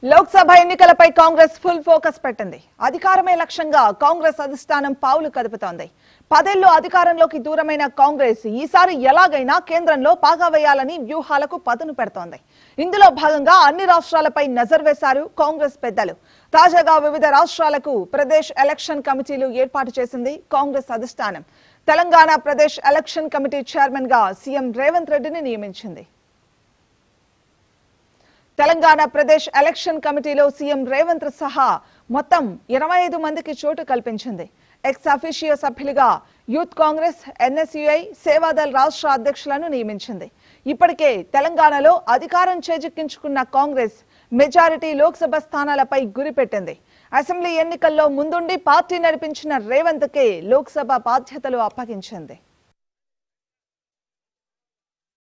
లోక్సభ ఎన్నికలపై Congress full focus పెట్టింది అధికారమే లక్ష్యంగా కాంగ్రెస్ అధిష్టానం పావులు కదుపుతోంది పదేళ్లు అధికారంలోకి దూరమైన కాంగ్రెస్ ఈసారి ఎలాగైనా కేంద్రంలో పాగా వేయాలని వ్యూహాలకు పదును పెడుతోంది ఇందులో భాగంగా అన్ని రాష్ట్రాలపై నజర్ వేశారు కాంగ్రెస్ పెద్దలు తాజాగా వివిధ రాష్ట్రాలకు ప్రదేశ్ ఎలక్షన్ కమిటీలు ఏర్పాటు చేసింది కాంగ్రెస్ అధిష్టానం Telangana Pradesh election committee chairman గా సీఎం రేవంత్ రెడ్డిని నియమించింది తెలంగాణ ప్రదేశ్ ఎలక్షన్ కమిటీలో సీఎం రేవంత్ సహా మొత్తం ఇరవై ఐదు మందికి చోటు కల్పించింది ఎక్స్ అఫీషియో సభ్యులుగా యూత్ కాంగ్రెస్ ఎన్ఎస్యుఐ సేవాదల్ రాష్ట్ర అధ్యక్షులను నియమించింది ఇప్పటికే తెలంగాణలో అధికారం చేజిక్కించుకున్న కాంగ్రెస్ మెజారిటీ లోక్సభ స్థానాలపై గురిపెట్టింది అసెంబ్లీ ఎన్నికల్లో ముందుండి పార్టీ నడిపించిన రేవంత్కే లోక్సభ బాధ్యతలు అప్పగించింది